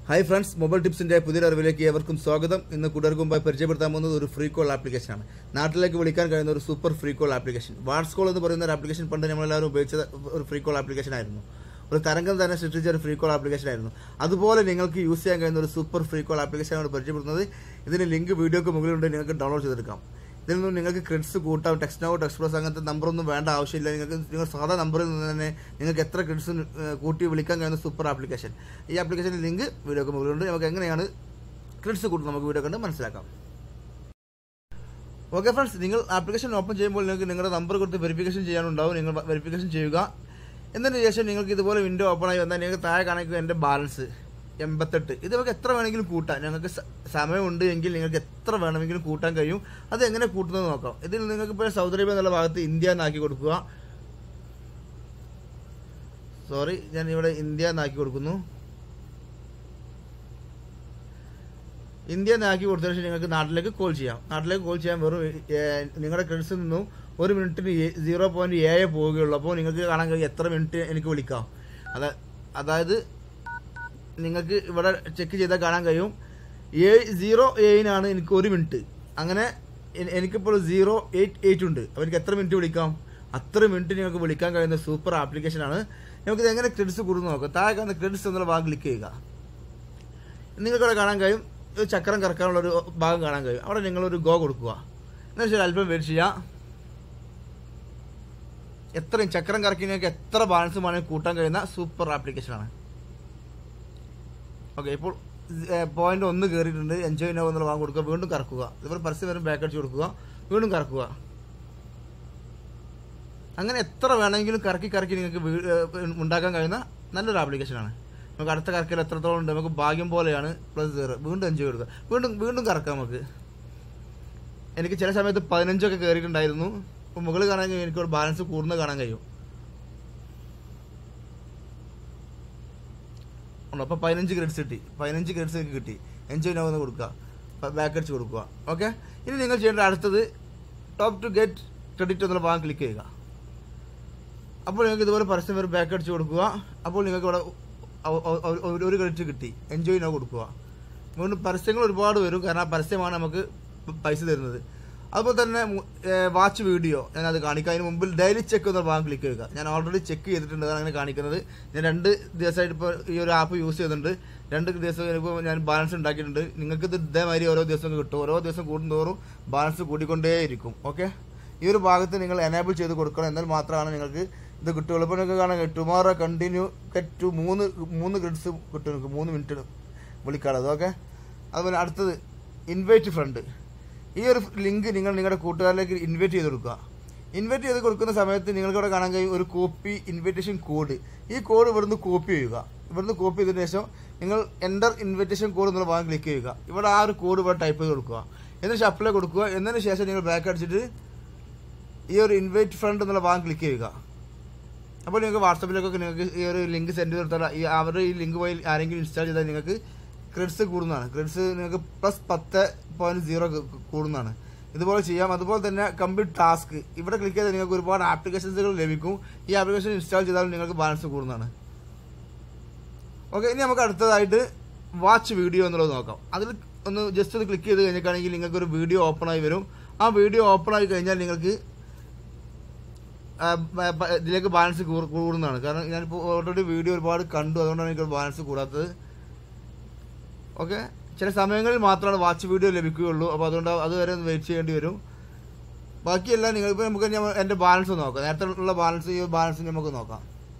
hi friends mobile ടിപ്സിന്റെ പുതിയൊരു അറിവിലേക്ക് ഏവർക്കും സ്വാഗതം ഇന്ന് കൂട്ടുകാർക്ക് മുമ്പായി പരിചയപ്പെടുത്താൻ പോകുന്നത് ഒരു ഫ്രീ കോൾ ആപ്ലിക്കേഷനാണ് നാട്ടിലേക്ക് വിളിക്കാൻ കഴിയുന്ന ഒരു super free call application whats call എന്ന് പറയുന്ന ഒരു ആപ്ലിക്കേഷൻ പണ്ട് നമ്മളെല്ലാവരും ഉപയോഗിച്ച ഒരു ഫ്രീ കോൾ ആപ്ലിക്കേഷൻ ആയിരുന്നു ഒരു തരംഗം തന്നെ സൃഷ്ടിച്ച ഒരു ഫ്രീ കോൾ ആപ്ലിക്കേഷൻ ആയിരുന്നു അതുപോലെ നിങ്ങൾക്ക് യൂസ് ചെയ്യാൻ കഴിയുന്ന ഒരു സൂപ്പർ ഫ്രീ കോൾ ആപ്ലിക്കേഷനാണ് പരിചയപ്പെടുന്നത് ഇതിന് ലിങ്ക് വീഡിയോക്ക് മുകളിലുണ്ട് നിങ്ങൾക്ക് ഡൗൺലോഡ് ചെയ്തെടുക്കാം ഇതിൽ നിന്ന് നിങ്ങൾക്ക് ക്രെഡിറ്റ്സ് കൂട്ടാം ടെക്സ്റ്റ് നോ ടെക്സ്റ്റ് പ്ലസ് അങ്ങനത്തെ നമ്പറൊന്നും വേണ്ട ആവശ്യമില്ല നിങ്ങൾക്ക് നിങ്ങൾ സാധാ നമ്പറിൽ നിന്ന് തന്നെ നിങ്ങൾക്ക് എത്ര ക്രെഡിറ്റ്സ് കൂട്ടി വിളിക്കാൻ കഴിയുന്ന സൂപ്പർ ആപ്ലിക്കേഷൻ ഈ ആപ്ലിക്കേഷൻ്റെ ലിങ്ക് വീഡിയോക്ക് മുകളിലുണ്ട് നമുക്ക് എങ്ങനെയാണ് ക്രെഡിറ്റ്സ് കൂട്ടുന്നത് നമുക്ക് വീഡിയോ കണ്ട് മനസ്സിലാക്കാം ഓക്കെ ഫ്രണ്ട്സ് നിങ്ങൾ ആപ്ലിക്കേഷൻ ഓപ്പൺ ചെയ്യുമ്പോൾ നിങ്ങൾക്ക് നിങ്ങളുടെ നമ്പർ കൊടുത്ത് വെരിഫിക്കേഷൻ ചെയ്യാനുണ്ടാവും നിങ്ങൾ വെരിഫിക്കേഷൻ ചെയ്യുക എന്നതിന് ശേഷം നിങ്ങൾക്ക് ഇതുപോലെ വിൻഡോ ഓപ്പൺ ആയി വന്നാൽ നിങ്ങൾക്ക് താഴെ കാണിക്കുക എൻ്റെ ബാലൻസ് എൺപത്തെട്ട് ഇത് നമുക്ക് എത്ര വേണമെങ്കിലും കൂട്ടാം ഞങ്ങൾക്ക് സ- സമയമുണ്ട് എങ്കിൽ നിങ്ങൾക്ക് എത്ര വേണമെങ്കിലും കൂട്ടാൻ കഴിയും അത് എങ്ങനെ കൂട്ടുന്നത് നോക്കാം ഇതിൽ നിങ്ങൾക്ക് ഇപ്പോൾ സൗദി അറേബ്യ എന്നുള്ള ഭാഗത്ത് ഇന്ത്യ എന്നാക്കി കൊടുക്കുക സോറി ഞാൻ ഇവിടെ ഇന്ത്യ എന്നാക്കി കൊടുക്കുന്നു ഇന്ത്യ എന്നാക്കി കൊടുത്തതിന് ശേഷം നിങ്ങൾക്ക് നാട്ടിലേക്ക് കോൾ ചെയ്യാം നാട്ടിലേക്ക് കോൾ ചെയ്യാൻ വെറും ഏ, നിങ്ങളുടെ ക്രെഡിറ്റ്സിൽ നിന്നും ഒരു മിനിറ്റിന് സീറോ പോയിന്റ് ഏഴ് പോവുകയുള്ളൂ അപ്പോൾ നിങ്ങൾക്ക് കാണാൻ കഴിയും എത്ര മിനിറ്റ് എനിക്ക് വിളിക്കാം അതാ അതായത് നിങ്ങൾക്ക് ഇവിടെ ചെക്ക് ചെയ്താൽ കാണാൻ കഴിയും ഏഴ് സീറോ ഏഴിനാണ് എനിക്ക് ഒരു മിനിറ്റ് അങ്ങനെ എ- എനിക്കിപ്പോൾ സീറോ എയ്റ്റ് എയ്റ്റ് ഉണ്ട് അപ്പോൾ എനിക്ക് എത്ര മിനിറ്റ് വിളിക്കാം അത്ര മിനിറ്റ് നിങ്ങൾക്ക് വിളിക്കാൻ കഴിയുന്ന സൂപ്പർ ആപ്ലിക്കേഷനാണ് നമുക്കിത് എങ്ങനെ ക്രെഡിറ്റ്സ് കൂടുന്നു നോക്കാം താഴെ കാണുന്ന ക്രെഡിറ്റ്സ് എന്നുള്ള ഭാഗം ക്ലിക്ക് ചെയ്യുക നിങ്ങൾക്കവിടെ കാണാൻ കഴിയും ഒരു ചക്രം കറക്കാനുള്ള ഒരു ഭാഗം കാണാൻ കഴിയും അവിടെ നിങ്ങളൊരു ഗോ കൊടുക്കുക എന്നുവെച്ചാൽ അല്പം വെയിറ്റ് ചെയ്യുക എത്രയും ചക്രം കറക്കി നിങ്ങൾക്ക് എത്ര ബാലൻസ് വേണമെങ്കിൽ കൂട്ടാൻ കഴിയുന്ന സൂപ്പർ ആപ്ലിക്കേഷനാണ് ഓക്കെ ഇപ്പോൾ പോയിന്റ് ഒന്ന് കയറിയിട്ടുണ്ട് എൻജോയ് നോ എന്നുള്ള ഭാഗം കൊടുക്കുക വീണ്ടും കറക്കുക ഇതുപോലെ പരസ്യം വരും ബാക്ക് അടിച്ച് കൊടുക്കുക വീണ്ടും കറക്കുക അങ്ങനെ എത്ര വേണമെങ്കിലും കറക്കി കറക്കി നിങ്ങൾക്ക് വീ- ഏഹ് ഉണ്ടാക്കാൻ കഴിയുന്ന നല്ലൊരു ആപ്ലിക്കേഷനാണ് നമുക്ക് അടുത്ത കറക്കൽ എത്രത്തോളം ഉണ്ട് നമുക്ക് ഭാഗ്യം പോലെയാണ് പ്ലസ് സീറോ വീണ്ടും എൻജോയ് കൊടുക്കുക വീണ്ടും വീണ്ടും കറക്കാം നമുക്ക് എനിക്ക് ചില സമയത്ത് പതിനഞ്ചൊക്കെ കയറിയിട്ടുണ്ടായിരുന്നു അപ്പോൾ മുകളിൽ കാണാൻ കഴിയും എനിക്ക് ഒരു ബാലൻസ് കൂടുന്നത് കാണാൻ കഴിയും ഉണ്ട് അപ്പോൾ പതിനഞ്ച് ക്രെഡിറ്റ്സ് കിട്ടി പതിനഞ്ച് ക്രെഡിറ്റ്സ് എനിക്ക് കിട്ടി എൻജോയ് നോ എന്ന് കൊടുക്കുക ബാക്ക് അടിച്ച് കൊടുക്കുക ഓക്കെ ഇനി നിങ്ങൾ ചെയ്യേണ്ട അടുത്തത് ടോപ്പ് ടു ഗെറ്റ് ക്രെഡിറ്റ് എന്നുള്ള ഭാഗം ക്ലിക്ക് ചെയ്യുക അപ്പോൾ നിങ്ങൾക്ക് ഇതുപോലെ പരസ്യം വരും ബാക്ക് അടിച്ച് കൊടുക്കുക അപ്പോൾ നിങ്ങൾക്ക് ഇവിടെ ഒ- ഒ- ഒ- ഒരു- ഒരു ക്രെഡിറ്റ് കിട്ടി എൻജോയ് നോ കൊടുക്കുക വീണ്ടും പരസ്യങ്ങൾ ഒരുപാട് വരും കാരണം ആ പരസ്യമാണ് നമുക്ക് പ- പൈസ തരുന്നത് അതുപോലെ തന്നെ വാച്ച് വീഡിയോ ഞാൻ അത് കാണിക്കാം അതിന് മുമ്പിൽ ഡെയിലി ചെക്ക് എന്ന ഭാഗം ക്ലിക്ക് ചെയ്യുക ഞാൻ ഓൾറെഡി ചെക്ക് ചെയ്തിട്ടുണ്ട് അതാണ് അങ്ങനെ കാണിക്കുന്നത് ഞാൻ രണ്ട് ദിവസമായിട്ട് ഇപ്പോൾ ഈ ഒരു ആപ്പ് യൂസ് ചെയ്യുന്നുണ്ട് രണ്ട് ദിവസം ഇപ്പോൾ ഞാൻ ബാലൻസ് ഉണ്ടാക്കിയിട്ടുണ്ട് നിങ്ങൾക്ക് ഇത് ഇതേമാതിരി ഓരോ ദിവസം കിട്ടും ഓരോ ദിവസം കൂടുന്തോറും ബാലൻസ് കൂടിക്കൊണ്ടേയിരിക്കും ഓക്കെ ഈ ഒരു ഭാഗത്ത് നിങ്ങൾ എനേബിൾ ചെയ്ത് കൊടുക്കണം എന്നാൽ മാത്രമാണ് നിങ്ങൾക്ക് ഇത് കിട്ടുള്ളൂ ഇപ്പോൾ നിങ്ങൾക്ക് കാണാൻ ടുമോറോ കണ്ടിന്യൂ ടു മൂന്ന് മൂന്ന് ക്രെഡിറ്റ്സ് കിട്ടും നിങ്ങൾക്ക് മൂന്ന് മിനിറ്റ് വിളിക്കാനുള്ളത് ഓക്കെ അതുപോലെ അടുത്തത് ഇൻവൈറ്റ് ഫ്രണ്ട് ഈ ഒരു ലിങ്ക് നിങ്ങൾ നിങ്ങളുടെ കൂട്ടുകാരിലേക്ക് ഇൻവൈറ്റ് ചെയ്ത് കൊടുക്കുക ഇൻവൈറ്റ് ചെയ്ത് കൊടുക്കുന്ന സമയത്ത് നിങ്ങൾക്ക് ഇവിടെ കാണാൻ കഴിയും ഒരു കോപ്പി ഇൻവിറ്റേഷൻ കോഡ് ഈ കോഡ് ഇവിടുന്ന് കോപ്പി ചെയ്യുക ഇവിടുന്ന് കോപ്പി ചെയ്തതിനു ശേഷം നിങ്ങൾ എൻ്റർ ഇൻവിറ്റേഷൻ കോഡ് എന്നുള്ള ഭാഗം ക്ലിക്ക് ചെയ്യുക ഇവിടെ ആ ഒരു കോഡ് ഇവിടെ ടൈപ്പ് ചെയ്ത് കൊടുക്കുക എന്നിട്ട് അപ്ലൈ കൊടുക്കുക എന്നതിന് ശേഷം നിങ്ങൾ ബാക്ക് അടിച്ചിട്ട് ഈ ഒരു ഇൻവൈറ്റ് ഫ്രണ്ട് എന്നുള്ള ഭാഗം ക്ലിക്ക് ചെയ്യുക അപ്പോൾ നിങ്ങൾക്ക് വാട്സപ്പിലേക്കൊക്കെ നിങ്ങൾക്ക് ഈ ഒരു ലിങ്ക് സെൻഡ് ചെയ്ത് കൊടുത്താൽ ഈ അവരുടെ ഈ ലിങ്ക് വഴി ആരെങ്കിലും ഇൻസ്റ്റാൾ ചെയ്താൽ നിങ്ങൾക്ക് ക്രെഡിറ്റ്സ് കൂടുന്നതാണ് ക്രെഡിറ്റ്സ് നിങ്ങൾക്ക് പ്ലസ് പത്ത് പോയിന്റ് സീറോ കൂടുന്നതാണ് ഇതുപോലെ ചെയ്യാം അതുപോലെ തന്നെ കംപ്ലീറ്റ് ടാസ്ക് ഇവിടെ ക്ലിക്ക് ചെയ്താൽ നിങ്ങൾക്ക് ഒരുപാട് ആപ്ലിക്കേഷൻസുകൾ ലഭിക്കും ഈ ആപ്ലിക്കേഷൻ ഇൻസ്റ്റാൾ ചെയ്താൽ നിങ്ങൾക്ക് ബാലൻസ് കൂടുന്നതാണ് ഓക്കെ ഇനി നമുക്ക് അടുത്തതായിട്ട് വാച്ച് വീഡിയോ എന്നുള്ളത് നോക്കാം അതിൽ ഒന്ന് ജസ്റ്റ് ഒന്ന് ക്ലിക്ക് ചെയ്ത് കഴിഞ്ഞിട്ടാണെങ്കിൽ നിങ്ങൾക്ക് ഒരു വീഡിയോ ഓപ്പൺ ആയി വരും ആ വീഡിയോ ഓപ്പൺ ആയി കഴിഞ്ഞാൽ നിങ്ങൾക്ക് ആ, ബ- ബ- ഇതിലേക്ക് ബാലൻസ് കൂ- കൂടുന്നതാണ് കാരണം ഞാനിപ്പോൾ ഓൾറെഡി വീഡിയോ ഒരുപാട് കണ്ടു അതുകൊണ്ടാണ് എനിക്ക് ബാലൻസ് കൂടാത്തത് ഓക്കെ ചില സമയങ്ങളിൽ മാത്രമാണ് വാച്ച് വീഡിയോ ലഭിക്കുകയുള്ളൂ അപ്പോൾ അതുകൊണ്ട് അതുവരെ ഒന്ന് വെയിറ്റ് ചെയ്യേണ്ടി വരും ബാക്കിയെല്ലാം നിങ്ങൾ ഇപ്പോൾ നമുക്ക് ഞാൻ എൻ്റെ ബാലൻസ് നോക്കാം നേരത്തെ ഉള്ള ബാലൻസ് ഈ ബാലൻസ് നമുക്ക് നോക്കാം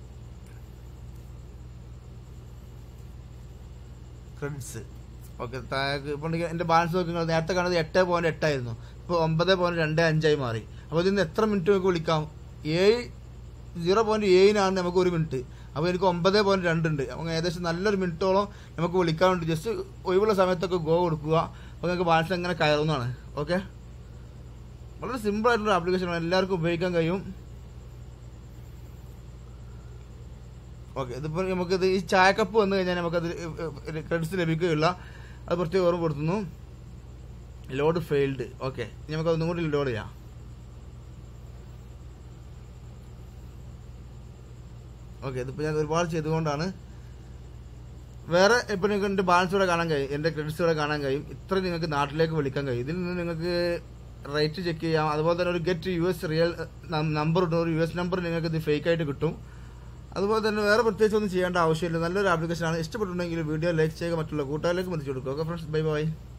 ക്രെഡിറ്റ്സ് ഓക്കെ താഴേക്ക് ഇപ്പോൾ ഉണ്ടെങ്കിൽ എൻ്റെ ബാലൻസ് നോക്കി നിങ്ങൾ നേരത്തെ കാണുന്നത് എട്ട് പോയിന്റ് എട്ടായിരുന്നു ഇപ്പോൾ ഒമ്പത് പോയിന്റ് രണ്ട് അഞ്ചായി മാറി അപ്പോൾ ഇതിൽ നിന്ന് എത്ര മിനിറ്റ് നമുക്ക് വിളിക്കാം ഏഴ് സീറോ പോയിന്റ് ഏഴിനാണ് നമുക്ക് ഒരു മിനിറ്റ് അപ്പോൾ എനിക്ക് ഒമ്പത് പോയിന്റ് രണ്ട് ഉണ്ട് അപ്പോൾ ഏകദേശം നല്ലൊരു മിനിറ്റോളം നമുക്ക് വിളിക്കാൻ വേണ്ടി ജസ്റ്റ് ഒഴിവുള്ള സമയത്തൊക്കെ ഗോ കൊടുക്കുക അപ്പോൾ നിങ്ങൾക്ക് ബാലൻസ് എങ്ങനെ കയറുന്നതാണ് ഓക്കെ വളരെ സിമ്പിൾ ആയിട്ടുള്ള ആപ്ലിക്കേഷനാണ് എല്ലാവർക്കും ഉപയോഗിക്കാൻ കഴിയും ഓക്കെ ഇതിപ്പോൾ നമുക്കിത് ഈ ചായക്കപ്പ് വന്നു കഴിഞ്ഞാൽ നമുക്കത് ക്രെഡിറ്റ്സ് ലഭിക്കുകയില്ല അത് പ്രത്യേകം ഓർമ്മപ്പെടുത്തുന്നു ലോഡ് ഫെയിൽഡ് ഓക്കെ ഇനി നമുക്ക് ഒന്നും കൂടി ലോഡ് ചെയ്യാം ഓക്കെ ഇതിപ്പോൾ ഞാൻ ഒരുപാട് ചെയ്തുകൊണ്ടാണ് വേറെ ഇപ്പം നിങ്ങൾക്ക് എൻ്റെ ബാലൻസ് ഇവിടെ കാണാൻ കഴിയും എൻ്റെ ക്രെഡിറ്റ്സ് ഇവിടെ കാണാൻ കഴിയും ഇത്ര നിങ്ങൾക്ക് നാട്ടിലേക്ക് വിളിക്കാൻ കഴിയും ഇതിൽ നിന്ന് നിങ്ങൾക്ക് റേറ്റ് ചെക്ക് ചെയ്യാം അതുപോലെ തന്നെ ഒരു ഗെറ്റ് യു എസ് റിയൽ നമ്പർ ഉണ്ട് ഒരു യു എസ് നമ്പർ നിങ്ങൾക്ക് ഇത് ഫേക്ക് ആയിട്ട് കിട്ടും അതുപോലെ തന്നെ വേറെ പ്രത്യേകിച്ച് ഒന്നും ചെയ്യേണ്ട ആവശ്യമില്ല നല്ലൊരു ആപ്ലിക്കേഷനാണ് ഇഷ്ടപ്പെട്ടിട്ടുണ്ടെങ്കിൽ വീഡിയോ ലൈക്ക് ചെയ്യുക മറ്റുള്ള കൂട്ടുകാരിലേക്ക് എത്തിച്ചു കൊടുക്കുക ഓക്കെ ഫ്രണ്ട്സ് ബൈ ബൈ